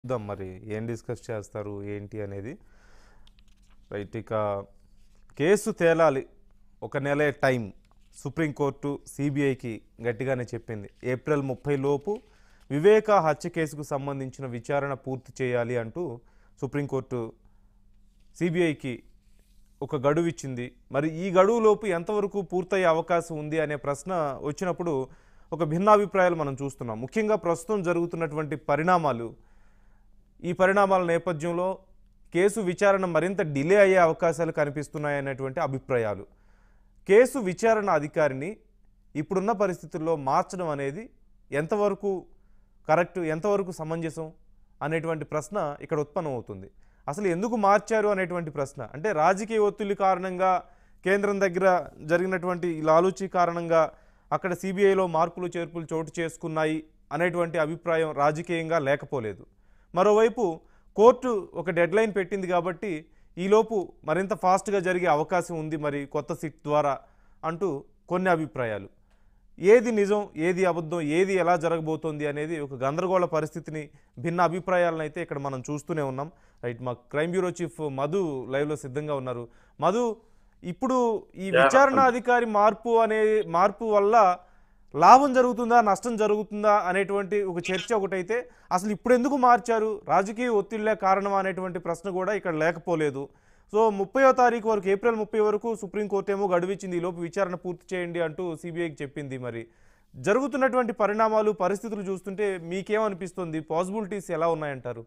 చూద్దాం మరి ఏం డిస్కస్ చేస్తారు ఏంటి అనేది రైట్ ఇక కేసు తేలాలి ఒక నెలే టైం సుప్రీంకోర్టు సిబిఐకి గట్టిగానే చెప్పింది ఏప్రిల్ ముప్పై లోపు వివేక హత్య కేసుకు సంబంధించిన విచారణ పూర్తి చేయాలి అంటూ సుప్రీంకోర్టు సిబిఐకి ఒక గడువు ఇచ్చింది మరి ఈ గడువులోపు ఎంతవరకు పూర్తయ్యే అవకాశం ఉంది అనే ప్రశ్న వచ్చినప్పుడు ఒక భిన్నాభిప్రాయాలు మనం చూస్తున్నాం ముఖ్యంగా ప్రస్తుతం జరుగుతున్నటువంటి పరిణామాలు ఈ పరిణామాల నేపథ్యంలో కేసు విచారణ మరింత డిలే అయ్యే అవకాశాలు కనిపిస్తున్నాయనేటువంటి అభిప్రాయాలు కేసు విచారణ అధికారిని ఇప్పుడున్న పరిస్థితుల్లో మార్చడం అనేది ఎంతవరకు కరెక్ట్ ఎంతవరకు సమంజసం అనేటువంటి ప్రశ్న ఇక్కడ ఉత్పన్నమవుతుంది అసలు ఎందుకు మార్చారు అనేటువంటి ప్రశ్న అంటే రాజకీయ ఒత్తిడి కారణంగా కేంద్రం దగ్గర జరిగినటువంటి ఈ లాలూచి కారణంగా అక్కడ సిబిఐలో మార్పులు చేర్పులు చోటు చేసుకున్నాయి అనేటువంటి అభిప్రాయం రాజకీయంగా లేకపోలేదు మరోవైపు కోర్టు ఒక డెడ్ లైన్ పెట్టింది కాబట్టి ఈలోపు మరింత ఫాస్ట్గా జరిగే అవకాశం ఉంది మరి కొత్త సిట్ ద్వారా అంటూ కొన్ని అభిప్రాయాలు ఏది నిజం ఏది అబద్ధం ఏది ఎలా జరగబోతోంది అనేది ఒక గందరగోళ పరిస్థితిని భిన్న అభిప్రాయాలను అయితే ఇక్కడ మనం చూస్తూనే ఉన్నాం రైట్ మా క్రైమ్ బ్యూరో చీఫ్ మధు లైవ్లో సిద్ధంగా ఉన్నారు మధు ఇప్పుడు ఈ విచారణ అధికారి మార్పు అనే మార్పు వల్ల లాభం జరుగుతుందా నష్టం జరుగుతుందా అనేటువంటి ఒక చర్చ ఒకటైతే అసలు ఇప్పుడు ఎందుకు మార్చారు రాజకీయ ఒత్తిళ్లే కారణం అనేటువంటి ప్రశ్న కూడా ఇక్కడ లేకపోలేదు సో ముప్పయో తారీఖు వరకు ఏప్రిల్ ముప్పై వరకు సుప్రీంకోర్టు ఏమో గడువిచ్చింది ఈ లోపు విచారణ పూర్తి చేయండి అంటూ సిబిఐకి చెప్పింది మరి జరుగుతున్నటువంటి పరిణామాలు పరిస్థితులు చూస్తుంటే మీకేమనిపిస్తుంది పాసిబిలిటీస్ ఎలా ఉన్నాయంటారు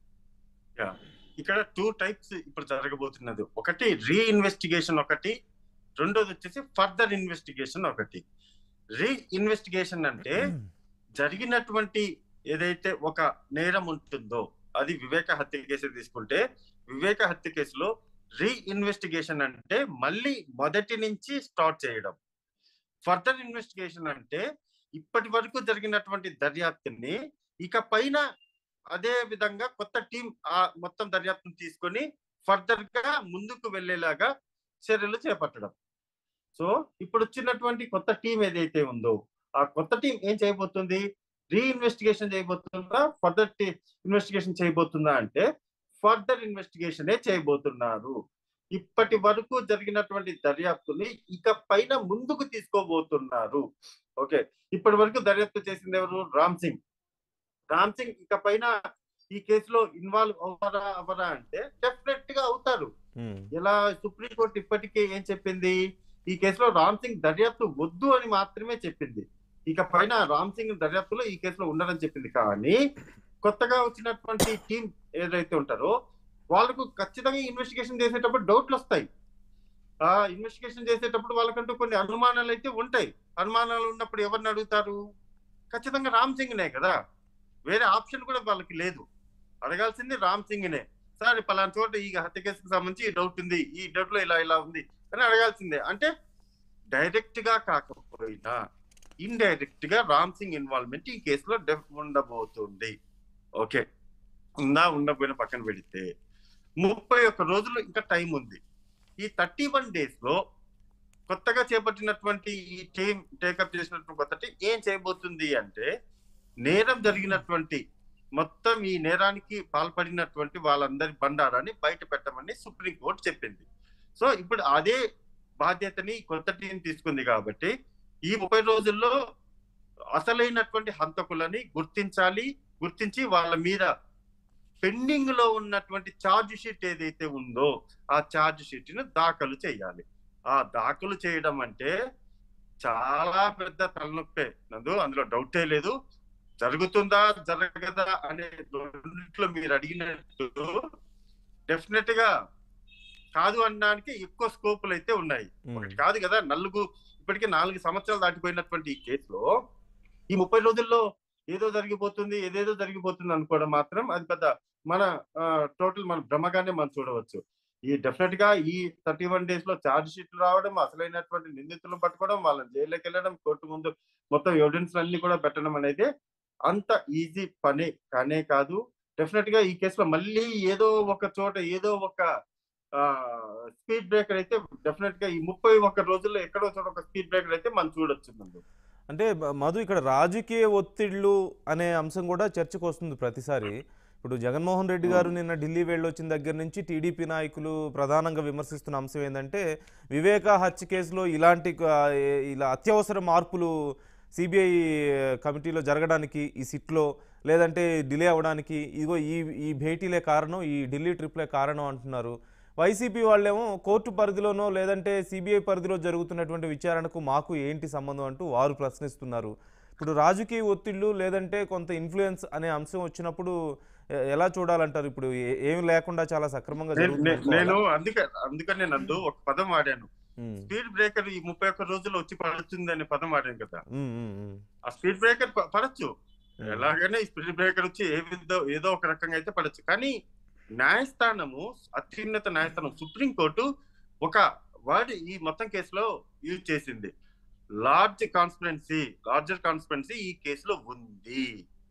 యా. ఇక్కడ టూ టైప్స్ ఇప్పుడు జరగబోతున్నది ఒకటి రీఇన్వెస్టిగేషన్ ఒకటి రెండోది వచ్చేసి ఫర్దర్ ఇన్వెస్టిగేషన్ ఒకటి రీఇన్వెస్టిగేషన్ అంటే జరిగినటువంటి ఏదైతే ఒక నేరం ఉంటుందో అది వివేక హత్య కేసు తీసుకుంటే వివేక హత్య కేసులో రీఇన్వెస్టిగేషన్ అంటే మళ్ళీ మొదటి నుంచి స్టార్ట్ చేయడం ఫర్దర్ ఇన్వెస్టిగేషన్ అంటే ఇప్పటి వరకు జరిగినటువంటి దర్యాప్తుని ఇక పైన అదే విధంగా కొత్త టీం ఆ మొత్తం దర్యాప్తును తీసుకొని ఫర్దర్ గా ముందుకు వెళ్ళేలాగా చర్యలు చేపట్టడం సో ఇప్పుడు వచ్చినటువంటి కొత్త టీం ఏదైతే ఉందో ఆ కొత్త టీం ఏం చేయబోతుంది రీఇన్వెస్టిగేషన్ చేయబోతుందా ఫర్దర్ ఇన్వెస్టిగేషన్ చేయబోతుందా అంటే ఫర్దర్ ఇన్వెస్టిగేషనే చేయబోతున్నారు ఇప్పటి వరకు జరిగినటువంటి దర్యాప్తుని ఇక పైన ముందుకు తీసుకోబోతున్నారు ఓకే ఇప్పటి వరకు దర్యాప్తు చేసింది ఎవరు రామ్ సింగ్ రామ్ సింగ్ ఇక పైన ఈ కేసులో ఇన్వాల్వ్ అవుతారా అవరా అంటే డెఫినెట్ గా అవుతారు ఉమ్, ఇలా సుప్రీంకోర్టు ఇప్పటికే ఏం చెప్పింది ఈ కేసులో రామ్ సింగ్ దర్యాప్తు వద్దు అని మాత్రమే చెప్పింది ఇక పైన రామ్ సింగ్ దర్యాప్తులో ఈ కేసులో ఉండదని చెప్పింది కానీ కొత్తగా వచ్చినటువంటి టీం ఏదైతే ఉంటారో వాళ్ళకు ఖచ్చితంగా ఇన్వెస్టిగేషన్ చేసేటప్పుడు డౌట్లు వస్తాయి ఆ ఇన్వెస్టిగేషన్ చేసేటప్పుడు వాళ్ళకంటూ కొన్ని అనుమానాలు అయితే ఉంటాయి అనుమానాలు ఉన్నప్పుడు ఎవరిని అడుగుతారు ఖచ్చితంగా రామ్ సింగ్నే కదా వేరే ఆప్షన్ కూడా వాళ్ళకి లేదు అడగాల్సింది రామ్ సింగ్నే సార్ పలానా చోట ఈ హత్య కేసుకు సంబంధించి ఈ డౌట్ ఉంది ఈ డౌట్ లో ఇలా ఇలా ఉంది అని అడగాల్సిందే అంటే డైరెక్ట్ గా కాకపోయినా ఇండైరెక్ట్ గా రామ్ సింగ్ ఇన్వాల్వ్మెంట్ ఈ కేసులో డెఫ్ ఉండబోతుంది ఓకే ఉందా ఉండకపోయినా పక్కన పెడితే ముప్పై ఒక్క రోజులు ఇంకా టైం ఉంది ఈ థర్టీ వన్ డేస్ లో కొత్తగా చేపట్టినటువంటి ఈ టీం టేకప్ చేసినటువంటి కొత్త టీం ఏం చేయబోతుంది అంటే నేరం జరిగినటువంటి మొత్తం ఈ నేరానికి పాల్పడినటువంటి వాళ్ళందరి బండారాన్ని బయట పెట్టమని సుప్రీంకోర్టు చెప్పింది సో ఇప్పుడు అదే బాధ్యతని కొత్త టీం తీసుకుంది కాబట్టి ఈ ముప్పై రోజుల్లో అసలైనటువంటి హంతకులని గుర్తించాలి గుర్తించి వాళ్ళ మీద పెండింగ్ లో ఉన్నటువంటి ఛార్జ్ షీట్ ఏదైతే ఉందో ఆ ఛార్జ్ షీట్ ని దాఖలు చేయాలి ఆ దాఖలు చేయడం అంటే చాలా పెద్ద తలనొప్పే నందు అందులో డౌటే లేదు జరుగుతుందా జరగదా అనే రెండిట్లో మీరు అడిగినట్టు డెఫినెట్ గా కాదు అనడానికి ఎక్కువ స్కోపులు అయితే ఉన్నాయి ఉమ్, ఒకటి కాదు కదా నలుగు ఇప్పటికే నాలుగు సంవత్సరాలు దాటిపోయినటువంటి ఈ కేసులో ఈ ముప్పై రోజుల్లో ఏదో జరిగిపోతుంది ఏదేదో జరిగిపోతుంది అనుకోవడం మాత్రం అది పెద్ద మన టోటల్ మన భ్రమగానే మనం చూడవచ్చు ఈ డెఫినెట్ గా ఈ థర్టీ వన్ డేస్ లో ఛార్జ్ షీట్లు రావడం అసలైనటువంటి నిందితులను పట్టుకోవడం వాళ్ళని జైల్లోకి వెళ్ళడం కోర్టు ముందు మొత్తం ఎవిడెన్స్ అన్ని కూడా పెట్టడం అనేది అంత ఈజీ పని కానే కాదు డెఫినెట్ గా ఈ కేసులో మళ్ళీ ఏదో ఒక చోట ఏదో ఒక స్పీడ్ బ్రేకర్ అయితే డెఫినెట్ గా ఈ ముప్పై ఒక్క రోజుల్లో ఎక్కడో చోట ఒక స్పీడ్ బ్రేకర్ అయితే మనం చూడొచ్చు ముందు అంటే బ- మధు ఇక్కడ రాజకీయ ఒత్తిళ్లు అనే అంశం కూడా చర్చకు వస్తుంది ప్రతిసారి ఇప్పుడు జగన్మోహన్ రెడ్డి గారు నిన్న ఢిల్లీ వెళ్ళొచ్చిన దగ్గర నుంచి టీడీపీ నాయకులు ప్రధానంగా విమర్శిస్తున్న అంశం ఏంటంటే వివేక హత్య కేసులో ఇలాంటి ఆ, ఏ- ఇలా అత్యవసర మార్పులు సిబిఐ కమిటీలో జరగడానికి ఈ సిట్లో లేదంటే డిలే అవ్వడానికి ఇదిగో ఈ ఈ భేటీలే కారణం ఈ ఢిల్లీ ట్రిప్లే కారణం అంటున్నారు వైసీపీ వాళ్ళేమో కోర్టు పరిధిలోనో లేదంటే సిబిఐ పరిధిలో జరుగుతున్నటువంటి విచారణకు మాకు ఏంటి సంబంధం అంటూ వారు ప్రశ్నిస్తున్నారు ఇప్పుడు రాజకీయ ఒత్తిళ్ళు లేదంటే కొంత ఇన్ఫ్లుయెన్స్ అనే అంశం వచ్చినప్పుడు ఎ- ఎలా చూడాలంటారు ఇప్పుడు ఏ- ఏమి లేకుండా చాలా సక్రమంగా నేను- జరుగుతుంది నేను- నేను అందుకే అందుకనే నందు ఒక పదం వాడాను ఉమ్, స్పీడ్ బ్రేకర్ ఈ ముప్పై ఒక్క రోజుల్లో వచ్చి పడుతుంది అనే పదం వాడాను కదా ఉమ్, ఉమ్, ఉమ్, ఆ స్పీడ్ బ్రేకర్ ప- పడచ్చు ఉమ్. ఎలాగైనా ఈ స్పీడ్ బ్రేకర్ వచ్చి ఏ విధ ఏదో ఒక రకంగా అయితే పడచ్చు కానీ న్యాయస్థానము అత్యున్నత న్యాయస్థానం సుప్రీంకోర్టు ఒక వర్డ్ ఈ మొత్తం కేసులో యూజ్ చేసింది లార్జ్ కాన్స్పిరెన్సీ లార్జర్ కాన్స్పిరెన్సీ ఈ కేసులో ఉంది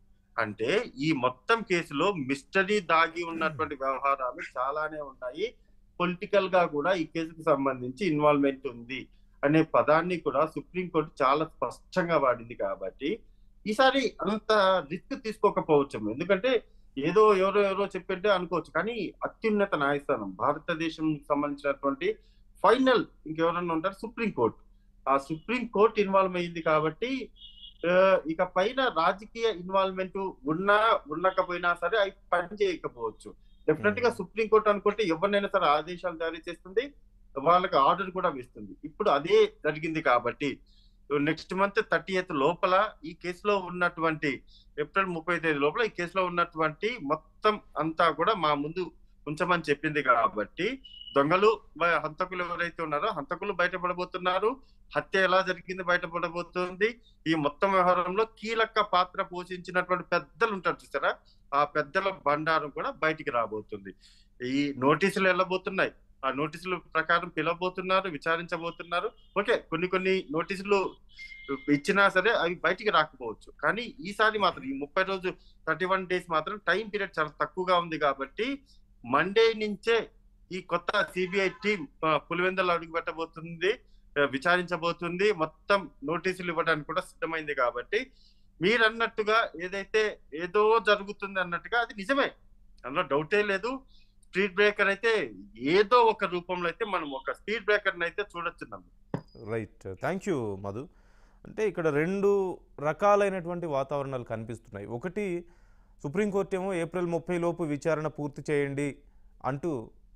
అంటే ఈ మొత్తం కేసులో మిస్టరీ దాగి ఉన్నటువంటి వ్యవహారాలు చాలానే ఉన్నాయి పొలిటికల్ గా కూడా ఈ కేసుకు సంబంధించి ఇన్వాల్వ్మెంట్ ఉంది అనే పదాన్ని కూడా సుప్రీంకోర్టు చాలా స్పష్టంగా వాడింది కాబట్టి ఈసారి అంత రిస్క్ తీసుకోకపోవచ్చు ఎందుకంటే ఏదో ఎవరో ఎవరో చెప్పింటే అనుకోవచ్చు కానీ అత్యున్నత న్యాయస్థానం భారతదేశం సంబంధించినటువంటి ఫైనల్ ఇంకెవరన్నా ఉంటారు సుప్రీం కోర్ట్ ఆ సుప్రీం కోర్ట్ ఇన్వాల్వ్ అయింది కాబట్టి ఆ, ఇక పైన రాజకీయ ఇన్వాల్వ్మెంట్ ఉన్నా ఉండకపోయినా సరే అవి పని చేయకపోవచ్చు డెఫినెట్ గా సుప్రీం కోర్ట్ అనుకుంటే ఎవరినైనా సరే ఆదేశాలు జారీ చేస్తుంది వాళ్ళకి ఆర్డర్ కూడా వేస్తుంది ఇప్పుడు అదే జరిగింది కాబట్టి నెక్స్ట్ మంత్ థర్టీ ఎయిత్ లోపల ఈ కేసులో ఉన్నటువంటి ఏప్రిల్ ముప్పై తేదీ లోపల ఈ కేసులో ఉన్నటువంటి మొత్తం అంతా కూడా మా ముందు ఉంచమని చెప్పింది కాబట్టి దొంగలు బ- హంతకులు ఎవరైతే ఉన్నారో హంతకులు బయటపడబోతున్నారు హత్య ఎలా జరిగింది బయటపడబోతుంది ఈ మొత్తం వ్యవహారంలో కీలక పాత్ర పోషించినటువంటి పెద్దలు ఉంటారు చూసారా ఆ పెద్దల బండారం కూడా బయటికి రాబోతుంది ఈ నోటీసులు వెళ్ళబోతున్నాయి ఆ నోటీసుల ప్రకారం పిలవబోతున్నారు విచారించబోతున్నారు ఓకే కొన్ని కొన్ని నోటీసులు ఇచ్చినా సరే అవి బయటికి రాకపోవచ్చు కానీ ఈసారి మాత్రం ఈ ముప్పై రోజు థర్టీ వన్ డేస్ మాత్రం టైం పీరియడ్ చాలా తక్కువగా ఉంది కాబట్టి మండే నుంచే ఈ కొత్త సిబిఐ టీం పులివెందలు అడుగు పెట్టబోతుంది ఆ, విచారించబోతుంది మొత్తం నోటీసులు ఇవ్వడానికి కూడా సిద్ధమైంది కాబట్టి మీరు అన్నట్టుగా ఏదైతే ఏదో జరుగుతుంది అన్నట్టుగా అది నిజమే అందులో డౌటే లేదు స్పీడ్ బ్రేకర్ అయితే ఏదో ఒక రూపంలో అయితే మనం ఒక స్పీడ్ బ్రేకర్ అయితే చూడొచ్చు నమ్ము రైట్ థ్యాంక్ యూ మధు అంటే ఇక్కడ రెండు రకాలైనటువంటి వాతావరణాలు కనిపిస్తున్నాయి ఒకటి సుప్రీంకోర్టు ఏమో ఏప్రిల్ ముప్పై లోపు విచారణ పూర్తి చేయండి అంటూ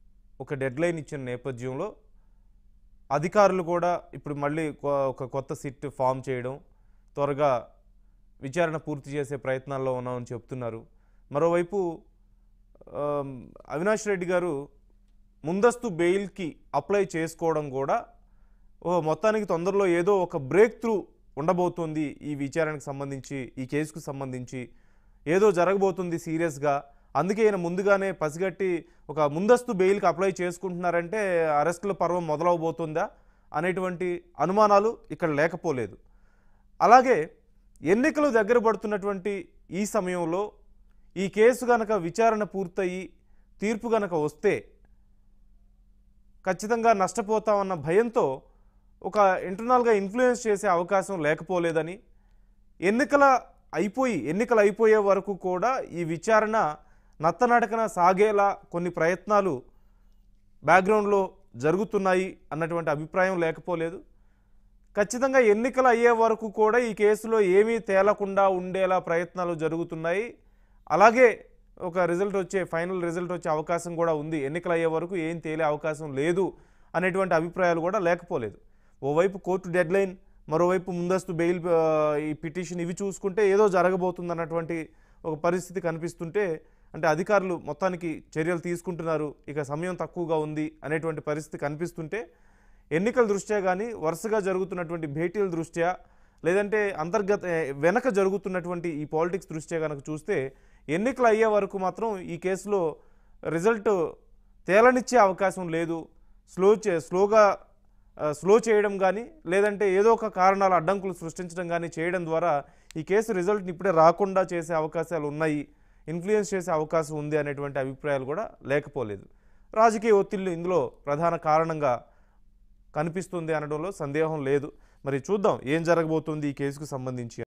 ఒక డెడ్ లైన్ ఇచ్చిన నేపథ్యంలో అధికారులు కూడా ఇప్పుడు మళ్ళీ కొ- ఒక కొత్త సిట్ ఫామ్ చేయడం త్వరగా విచారణ పూర్తి చేసే ప్రయత్నాల్లో ఉన్నామని చెప్తున్నారు మరోవైపు ఆమ్, అవినాష్ రెడ్డి గారు ముందస్తు బెయిల్కి అప్లై చేసుకోవడం కూడా ఓ మొత్తానికి తొందరలో ఏదో ఒక బ్రేక్ త్రూ ఉండబోతోంది ఈ విచారణకు సంబంధించి ఈ కేసుకు సంబంధించి ఏదో జరగబోతుంది సీరియస్గా అందుకే ఈయన ముందుగానే పసిగట్టి ఒక ముందస్తు బెయిల్కి అప్లై చేసుకుంటున్నారంటే అరెస్టుల పర్వం మొదలవబోతుందా అనేటువంటి అనుమానాలు ఇక్కడ లేకపోలేదు అలాగే ఎన్నికలు దగ్గర పడుతున్నటువంటి ఈ సమయంలో ఈ కేసు గనక విచారణ పూర్తయి తీర్పు గనక వస్తే ఖచ్చితంగా నష్టపోతామన్న భయంతో ఒక ఇంటర్నల్గా ఇన్ఫ్లుయెన్స్ చేసే అవకాశం లేకపోలేదని ఎన్నికల అయిపోయి ఎన్నికలు అయిపోయే వరకు కూడా ఈ విచారణ నత్తనడకన సాగేలా కొన్ని ప్రయత్నాలు బ్యాక్గ్రౌండ్లో జరుగుతున్నాయి అన్నటువంటి అభిప్రాయం లేకపోలేదు ఖచ్చితంగా ఎన్నికలు అయ్యే వరకు కూడా ఈ కేసులో ఏమీ తేలకుండా ఉండేలా ప్రయత్నాలు జరుగుతున్నాయి అలాగే ఒక రిజల్ట్ వచ్చే ఫైనల్ రిజల్ట్ వచ్చే అవకాశం కూడా ఉంది ఎన్నికలు అయ్యే వరకు ఏం తేలే అవకాశం లేదు అనేటువంటి అభిప్రాయాలు కూడా లేకపోలేదు ఓవైపు కోర్టు డెడ్ లైన్ మరోవైపు ముందస్తు బెయిల్ ఆ, ఈ పిటిషన్ ఇవి చూసుకుంటే ఏదో జరగబోతుంది అన్నటువంటి ఒక పరిస్థితి కనిపిస్తుంటే అంటే అధికారులు మొత్తానికి చర్యలు తీసుకుంటున్నారు ఇక సమయం తక్కువగా ఉంది అనేటువంటి పరిస్థితి కనిపిస్తుంటే ఎన్నికల దృష్ట్యా కానీ వరుసగా జరుగుతున్నటువంటి భేటీల దృష్ట్యా లేదంటే అంతర్గత ఏ, వెనక జరుగుతున్నటువంటి ఈ పాలిటిక్స్ దృష్ట్యా కనుక చూస్తే ఎన్నికలు అయ్యే వరకు మాత్రం ఈ కేసులో రిజల్ట్ తేలనిచ్చే అవకాశం లేదు స్లో చే స్లోగా ఆ, స్లో చేయడం కానీ లేదంటే ఏదో ఒక కారణాల అడ్డంకులు సృష్టించడం కానీ చేయడం ద్వారా ఈ కేసు రిజల్ట్ని ఇప్పుడే రాకుండా చేసే అవకాశాలు ఉన్నాయి ఇన్ఫ్లుయెన్స్ చేసే అవకాశం ఉంది అనేటువంటి అభిప్రాయాలు కూడా లేకపోలేదు రాజకీయ ఒత్తిళ్లు ఇందులో ప్రధాన కారణంగా కనిపిస్తుంది అనడంలో సందేహం లేదు మరి చూద్దాం ఏం జరగబోతుంది ఈ కేసుకు సంబంధించి